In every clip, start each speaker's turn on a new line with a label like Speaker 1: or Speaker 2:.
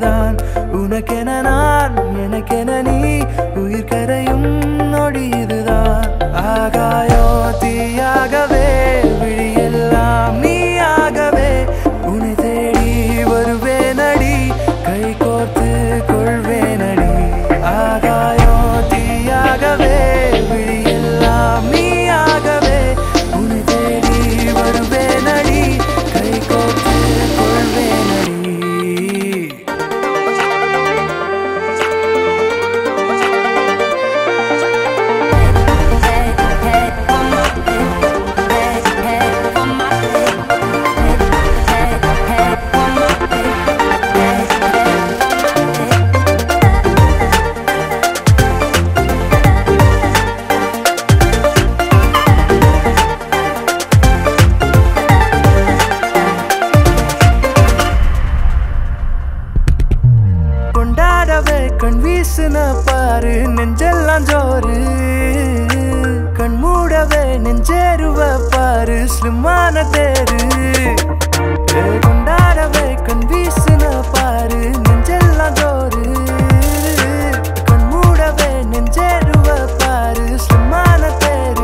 Speaker 1: இதுதான் உனக்கென நான் எனக்கென நீ உயிர் கரையும் நொடி இதுதான் ஆகாயோ தீயாகவே விழியெல்லாம் நீயாகவே உன்னை தேடி வருவேனடி கை கோர்த்து கொள்வேனடி ஆகாயோ தீயாகவே விழியெல்லாம் நீயாகவே உன்னை தேடி வருவேனடி கை கோர்த்து கொள்வேனடி கொண்டாடவே கண் வீசுன பாரு நெஞ்செல்லாம் ஜோறு கண் மூடவே நெஞ்சேருவ பாரு ஸ்லிம்மான தேரு ஏ, கொண்டாடவே கண் வீசுன பாரு நெஞ்செல்லாம் ஜோறு கண் மூடவே நெஞ்சேருவ பாரு ஸ்லிம்மான தேரு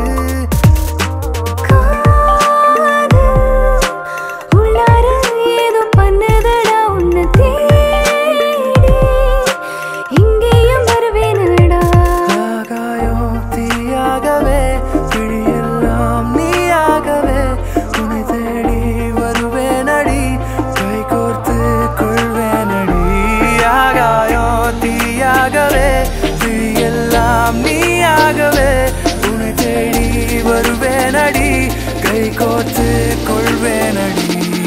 Speaker 2: உள்ளார ஏதோ பண்ணுதடா உன்னை தேடி இங்கேயும் வருவேனடா
Speaker 1: ஆகாயம் தீயாகவே கிழியெல்லாம் நீயாகவே உன்னை தேடி வருவேனடி கை கோர்த்து கொள்வேனடி ஆகாயம் தீயாகவே கிழியெல்லாம் நீயாகவே உன்னை தேடி வருவேனடி கை கோர்த்து கொள்வேனடி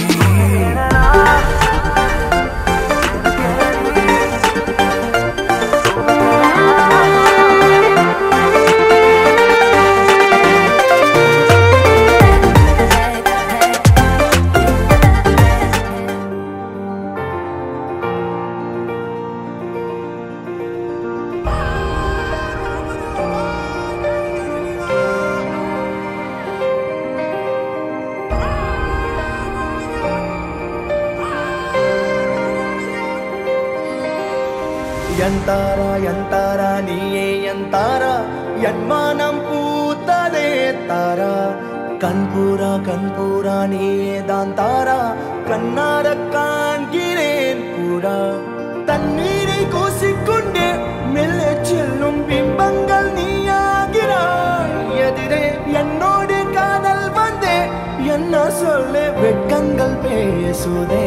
Speaker 3: ಎಂತಾರ ಎಂತಾರ ನೀಯೇ ಎಂತಾರ என்மானம் பூத்ததே தாரா கண்பூரா கண்பூரா நீயே தான் தாரா கண்ணார காண்கிறேன் பூரா தண்ணீரை கூசிக்கொண்டே மெல்ல செல்லும் பிம்பங்கள் நீயாகிறாய் எதிரே என்னோடு காதல் வந்தே என்ன சொல்ல வெட்கங்கள் பேசுதே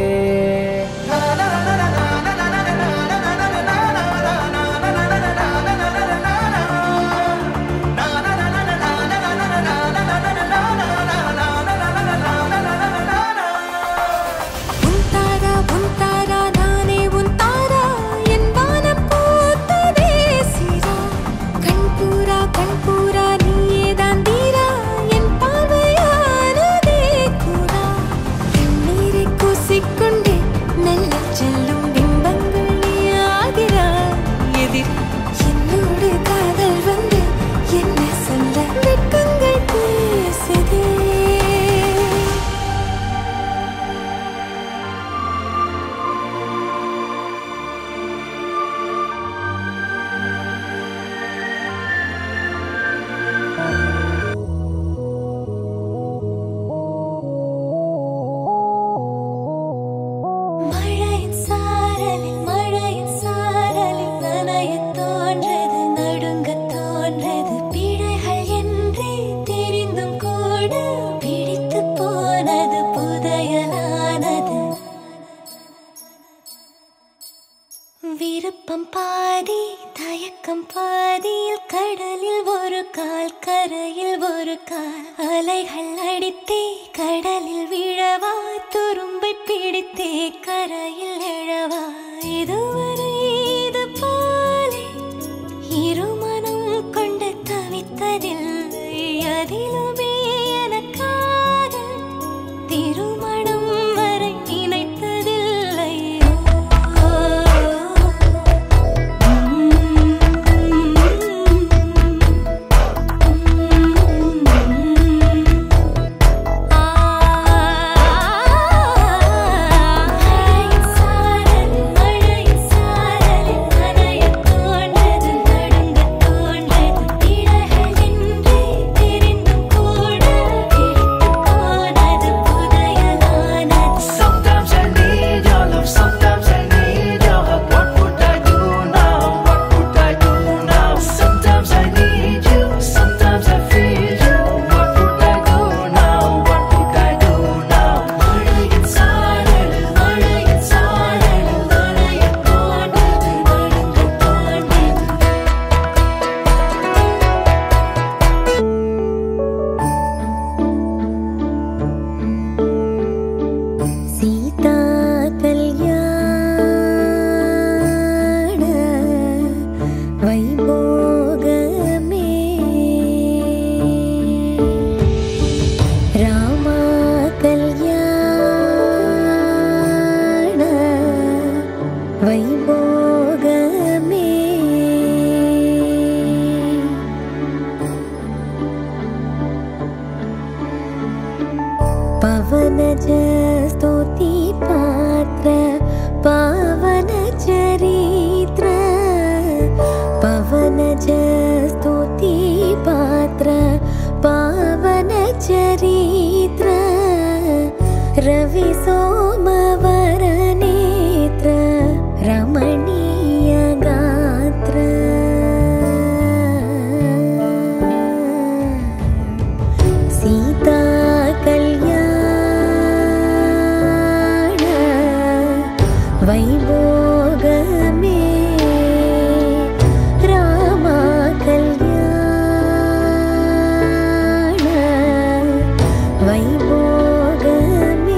Speaker 2: உன் தாரா உன் தாரா நானே உன் தாரா என் வானம் பூத்ததே சீரா கண்பூரா கண்பூரா நீயே தான் தீரா என் பார்வையானதே கூடா கண்ணீரை கூசிக்கொண்டே நல்ல செல்லும் பிம்பங்கள் நீயாகிறாய் எதிர் என்னோடு காதல் வந்து என்ன சொல்ல வெட்கங்கள் பேசுதே மழையின் சாரலில் மழையின் சாரலில் நனையத் தோன்றது நடுங்கத் தோன்றது பிழைகள் என்றே தெரிந்தும் கூட பிடித்துப் போனது புதையலானது விருப்பம் பாதி தயக்கம் பாதியில் கடலில் ஒரு கால் கரையில் ஒரு கால் அலைகள் அடித்தே கடலில் விழவா துரும்பை பிடித்தே கரையில் எழவா இதுவரை இது போலே இருமனம் கொண்டு தவித்ததில்லை அதிலுமே எனக்காக திருமணம் வரை நினைத்ததில்லை ஓ, மழையின் சாரல் மழையின் வைபோகமே पवनज स्तुति पात्र पावन चरित्र पवनज स्तुति पात्र पावन चरित्र रवि सोमवर नेत्र रमणीय गात्र सीता कल्याण वैभोगमे रामा कल्याण वैभोगमे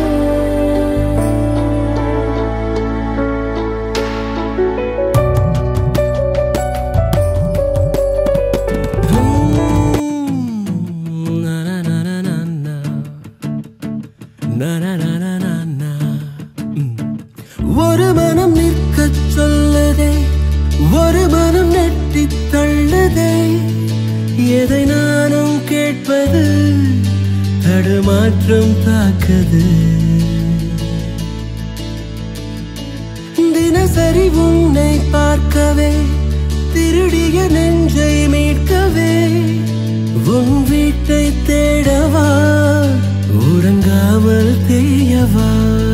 Speaker 1: ஒரு மனம் நிற்கச் சொல்லுதே ஒரு மனம் நெட்டி தள்ளுதே எதை நானும் கேட்பது தடுமாற்றம் தாக்குது தினசரி உன்னை பார்க்கவே திருடிய நெஞ்சை மீட்கவே உன் வீட்டை தேடவா உறங்காமல் தேயவா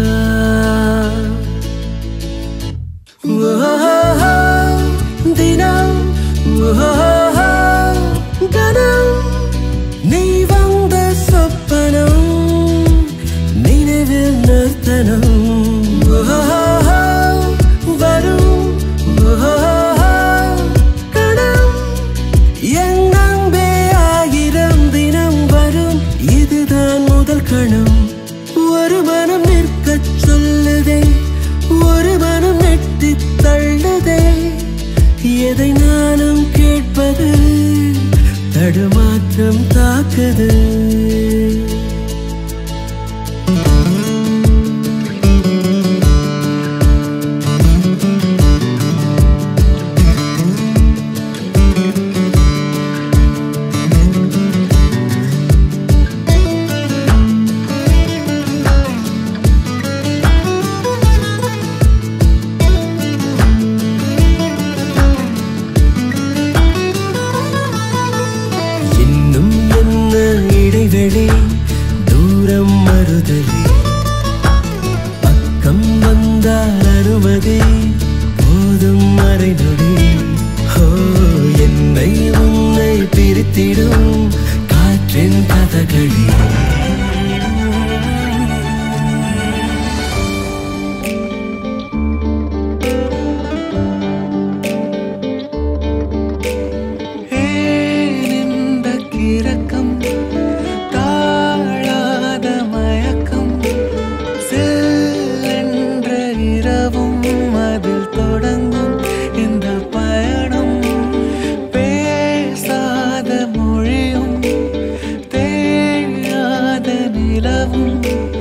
Speaker 1: ஓஹோ, தினம் ஓஹோ, கணம் நீ வந்த சொப்பனம் நினைவில் நிறுத்தனம் ஓஹோ, வரும் ஓஹோ, கணம் என் அன்பே ஆயிரம் தினம் வரும் இதுதான் முதல் கணம் ஒரு மனம் நிற்கச் சொல்லுதே ஒரு மனம் நெட்டி தள்ளுதே எதை நானும் கேட்பது தடுமாற்றம் தாக்குது இன்னும் என்ன இடைவெளி தூரம் மறுதலி பக்கம் வந்தால் அனுமதி போதும் மறைநொடி ஹோ என்னை உன்னை பிரித்திடும் காற்றின் கதகளி ஏனிந்த கிறக்கம் தாழாத மயக்கம் செல்லென்ற இரவும் அதில் தொடங்கும் இந்த பயணம் பேசாத மொழியும் தேயாத நிலவும்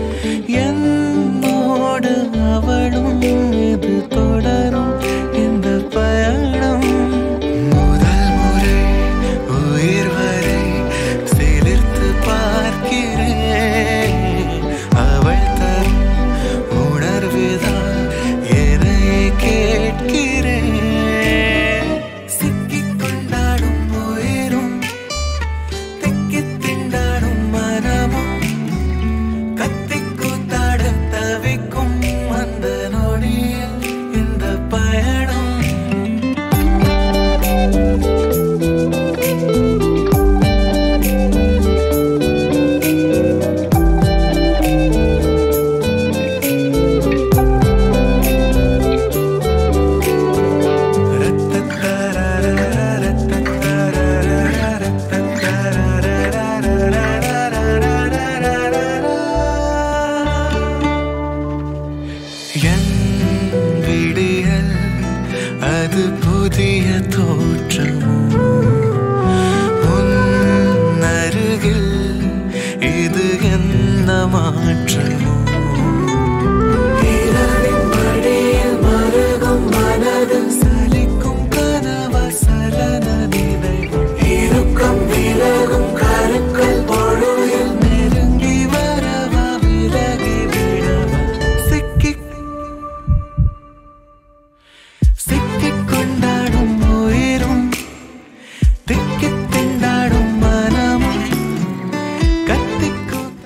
Speaker 1: என்னோடு அவளும் இது தொடரும் இந்த பயணம் முதல் முறை உயிர் வரை சிலிர்த்து பார்க்கிறேன் அவள் தரும் உணர்வுதான் என்னை கேட்கிறேன் சிக்கிக் கொண்டாடும் உயிரும் திக்கித் திண்டாடும் மனமும் கத்திக் கூத்தாட தவிக்கும் அந்த நொடியில் இந்த பயணம் என் விடியல் அது புதிய தோற்றமோ உன் அருகில் இது என்ன மாற்றமோ